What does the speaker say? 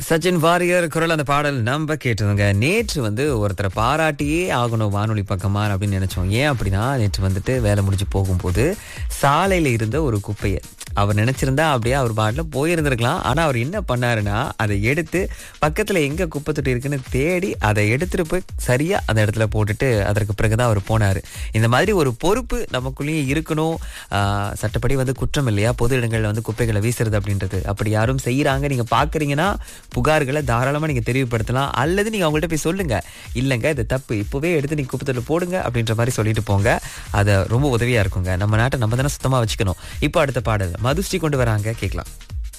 Sachin warrior குரல் அந்த பாடல் நம்ம கேட்டதுங்க நேற்று வந்து ஒருத்தரை பாராட்டியே ஆகணும் வானொலி பக்கமா அப்படின்னு நினைச்சோம் ஏன் அப்படின்னா நேற்று வந்துட்டு வேலை முடிஞ்சு போகும்போது சாலையில இருந்த ஒரு குப்பையை அவர் நினைச்சிருந்தா அப்படியே அவர் பாட்டில் போயிருந்திருக்கலாம் ஆனா அவர் என்ன பண்ணாருன்னா அதை எடுத்து பக்கத்துல எங்க குப்பை தொட்டி இருக்குன்னு தேடி அதை எடுத்துட்டு போய் சரியா அந்த இடத்துல போட்டுட்டு அதற்கு பிறகுதான் அவர் போனாரு இந்த மாதிரி ஒரு பொறுப்பு நமக்குள்ளேயே இருக்கணும் ஆஹ் சட்டப்படி வந்து குற்றம் இல்லையா பொது இடங்கள்ல வந்து குப்பைகளை வீசுறது அப்படின்றது அப்படி யாரும் செய்யறாங்க நீங்க பாக்குறீங்கன்னா புகார்களை தாராளமா நீங்க தெரிவுபடுத்தலாம் அல்லது நீங்க அவங்கள்ட்ட போய் சொல்லுங்க இல்லைங்க இது தப்பு இப்பவே எடுத்து நீங்க குப்பைத்தொட்டில் போடுங்க அப்படின்ற மாதிரி சொல்லிட்டு போங்க அது ரொம்ப உதவியா இருக்குங்க நம்ம நாட்டை நம்ம தானே சுத்தமா வச்சுக்கணும் இப்போ அடுத்த பாடல் மதுஸ்ரீ கொண்டு வராங்க கேட்கலாம்